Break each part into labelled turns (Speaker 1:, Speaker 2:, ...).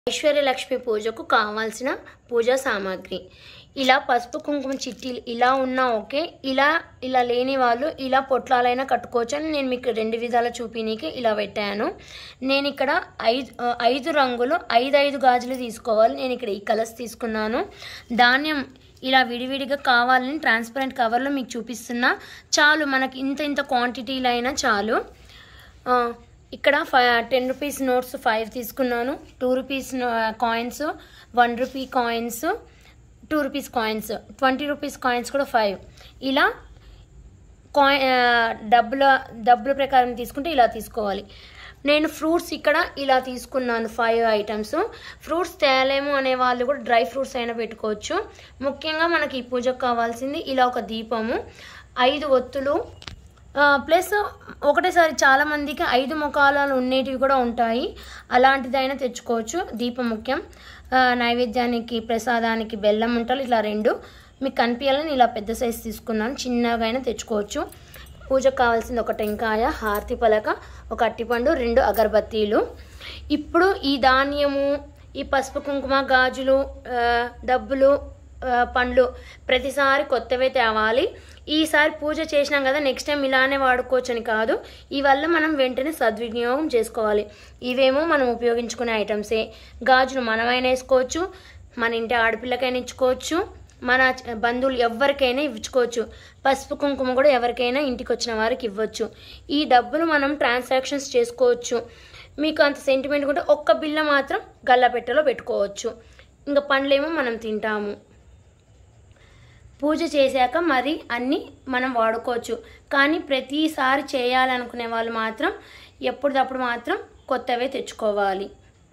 Speaker 1: ఐశ్వర్యలక్ష్మి పూజకు కావాల్సిన పూజా సామాగ్రి ఇలా పసుపు కుంకుమ చిట్టీలు ఇలా ఉన్నా ఓకే ఇలా ఇలా లేని వాళ్ళు ఇలా పొట్లాలైనా కట్టుకోవచ్చు అని నేను మీకు రెండు విధాల చూపినీకి ఇలా పెట్టాను నేను ఇక్కడ ఐదు ఆ, ఐదు రంగులు ఐదు ఐదు గాజులు తీసుకోవాలి నేను ఇక్కడ ఈ కలర్స్ తీసుకున్నాను ధాన్యం ఇలా విడివిడిగా కావాలని ట్రాన్స్పరెంట్ కవర్లో మీకు చూపిస్తున్నా చాలు మనకి ఇంత ఇంత క్వాంటిటీలు అయినా చాలు ఆ, ఇక్కడ ఫై టెన్ రూపీస్ నోట్స్ ఫైవ్ తీసుకున్నాను two rupees coins one rupee coins two rupees coins twenty rupees coins కూడా ఫైవ్ ఇలా కాయి డబ్బుల డబ్బుల ప్రకారం తీసుకుంటే ఇలా తీసుకోవాలి నేను ఫ్రూట్స్ ఇక్కడ ఇలా తీసుకున్నాను ఫైవ్ ఐటమ్స్ ఫ్రూట్స్ తేలేము అనే వాళ్ళు కూడా డ్రై ఫ్రూట్స్ అయినా పెట్టుకోవచ్చు ముఖ్యంగా మనకి ఈ పూజకు కావాల్సింది ఇలా ఒక దీపము ఐదు ఒత్తులు ప్లస్ ఒకటేసారి చాలా మందికి ఐదు ముఖాలు ఉండేటివి కూడా ఉంటాయి అలాంటిదైనా తెచ్చుకోవచ్చు దీపం ముఖ్యం ఆ, నైవేద్యానికి ప్రసాదానికి బెల్లం ఉంటారు ఇట్లా రెండు మీకు కనిపించాలని ఇలా పెద్ద సైజు తీసుకున్నాను చిన్నగా అయినా తెచ్చుకోవచ్చు పూజకు కావాల్సింది ఒక టెంకాయ హారతి పలక ఒక అట్టిపండు రెండు అగరబత్తీలు ఇప్పుడు ఈ ధాన్యము ఈ పసుపు కుంకుమ గాజులు ఆ, డబ్బులు ఆ, పండ్లు ప్రతిసారి కొత్తవే తేవాలి ఈసారి పూజ చేసినాం కదా నెక్స్ట్ టైం ఇలానే వాడుకోవచ్చు అని కాదు ఇవల్ల మనం వెంటనే సద్వినియోగం చేసుకోవాలి ఇవేమో మనం ఉపయోగించుకునే ఐటమ్సే గాజులు మనమైనా వేసుకోవచ్చు మన ఇంటి ఆడపిల్లకైనా ఇచ్చుకోవచ్చు మన చ- బంధువులు ఎవరికైనా ఇచ్చుకోవచ్చు పసుపు కుంకుమ కూడా ఎవరికైనా ఇంటికి వచ్చిన వారికి ఇవ్వచ్చు ఈ డబ్బులు మనం ట్రాన్సాక్షన్స్ చేసుకోవచ్చు మీకు అంత సెంటిమెంట్ ఉంటే ఒక్క బిల్ల మాత్రం గల్లపెట్టెలో పెట్టుకోవచ్చు ఇంకా పండ్లేమో మనం తింటాము పూజ చేశాక మరి అన్నీ మనం వాడుకోవచ్చు కానీ ప్రతిసారి చేయాలనుకునే వాళ్ళు మాత్రం ఎప్పటికప్పుడు మాత్రం కొత్తవే తెచ్చుకోవాలి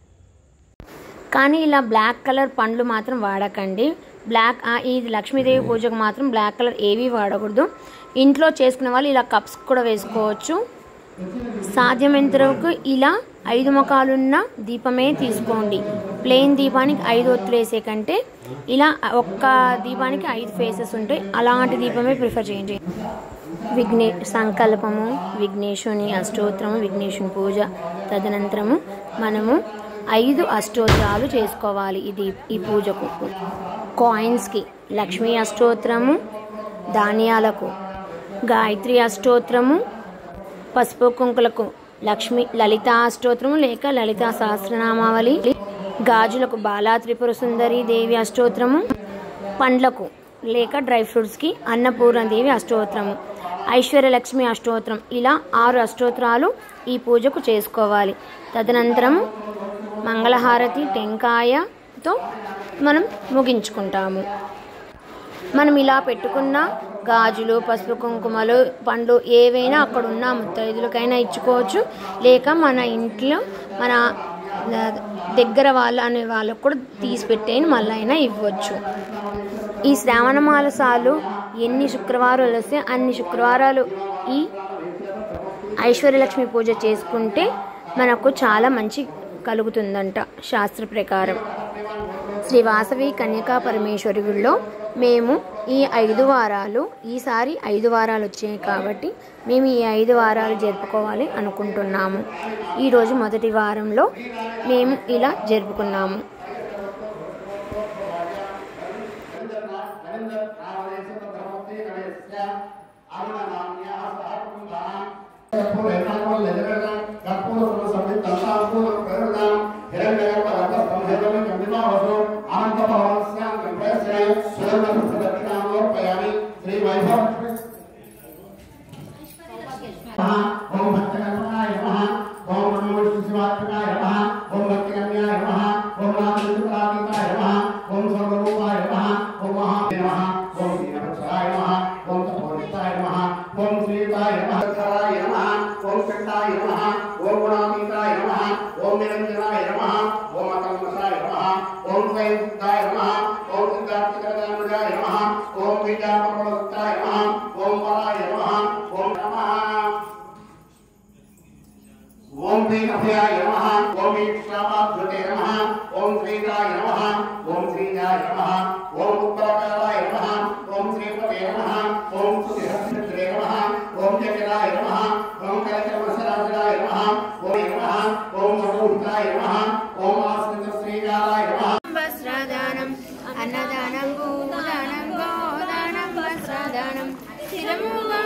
Speaker 1: కానీ ఇలా బ్లాక్ కలర్ పండ్లు మాత్రం వాడకండి బ్లాక్ ఆ, ఈ లక్ష్మీదేవి పూజకు మాత్రం బ్లాక్ కలర్ ఏవి వాడకూడదు ఇంట్లో చేసుకునే వాళ్ళు ఇలా కప్స్ కూడా వేసుకోవచ్చు సాధ్యమైనంత వరకు ఇలా ఐదు ముఖాలున్న దీపమే తీసుకోండి ప్లెయిన్ దీపానికి ఐదు ఒత్తులు వేసే కంటే ఇలా ఒక్క దీపానికి ఐదు ఫేసెస్ ఉంటాయి అలాంటి దీపమే ప్రిఫర్ చేయండి విఘ్నే సంకల్పము విఘ్నేశుని అష్టోత్తరము విఘ్నేశుని పూజ తదనంతరము మనము ఐదు అష్టోత్తరాలు చేసుకోవాలి ఇది ఈ పూజకు కాయిన్స్కి లక్ష్మీ అష్టోత్తరము ధాన్యాలకు గాయత్రి అష్టోత్తరము పసుపు కుంకులకు లక్ష్మి లలితా అష్టోత్తరము లేక లలితా సహస్రనామావళి గాజులకు బాలా త్రిపుర సుందరి దేవి అష్టోత్తరము పండ్లకు లేక డ్రై ఫ్రూట్స్కి అన్నపూర్ణ దేవి అష్టోత్తరము ఐశ్వర్యలక్ష్మి అష్టోత్తరం ఇలా ఆరు అష్టోత్తరాలు ఈ పూజకు చేసుకోవాలి తదనంతరము మంగళహారతి టెంకాయతో మనం ముగించుకుంటాము మనం ఇలా పెట్టుకున్న గాజులు పసుపు కుంకుమలు పండ్లు ఏవైనా అక్కడ ఉన్న ముత్తైదులకైనా ఇచ్చుకోవచ్చు లేక మన ఇంట్లో మన ఆ, దగ్గర వాళ్ళ అనే వాళ్ళకు కూడా తీసి పెట్టేని మళ్ళీ అయినా ఇవ్వచ్చు ఈ శ్రావణ మాసాలు ఎన్ని శుక్రవారాలు వస్తే అన్ని శుక్రవారాలు ఈ ఐశ్వర్యలక్ష్మి పూజ చేసుకుంటే మనకు చాలా మంచి కలుగుతుందంట శాస్త్ర ప్రకారం శ్రీ వాసవి కన్యకా పరమేశ్వరి గుడిలో మేము ఈ ఐదు వారాలు ఈసారి ఐదు వారాలు వచ్చాయి కాబట్టి మేము ఈ ఐదు వారాలు జరుపుకోవాలి అనుకుంటున్నాము ఈరోజు మొదటి వారంలో మేము ఇలా జరుపుకున్నాము
Speaker 2: ఓం భక్తకల్పనాయ నమః ఓం నమో శివాత్మకాయ నమః ఓం భక్తకన్యాయ నమః ఓం రామచంద్రాతీతాయ నమః ఓం సర్వరూపాయ నమః ఓం మహాదేవ నమః ఓం దీనవత్సరాయ నమః ఓం తపోనితాయ నమః ఓం శ్రీతాయ నమః ధరాయ నమః ఓం కంఠాయ నమః ఓం గుణాతీతాయ నమః ఓం నిరంజనాయ నమః ఓం అకల్మషాయ నమః ఓం స్వయం సిద్ధాయ నమః ఓం సిద్ధార్థకరదానుజాయ నమః
Speaker 1: శూల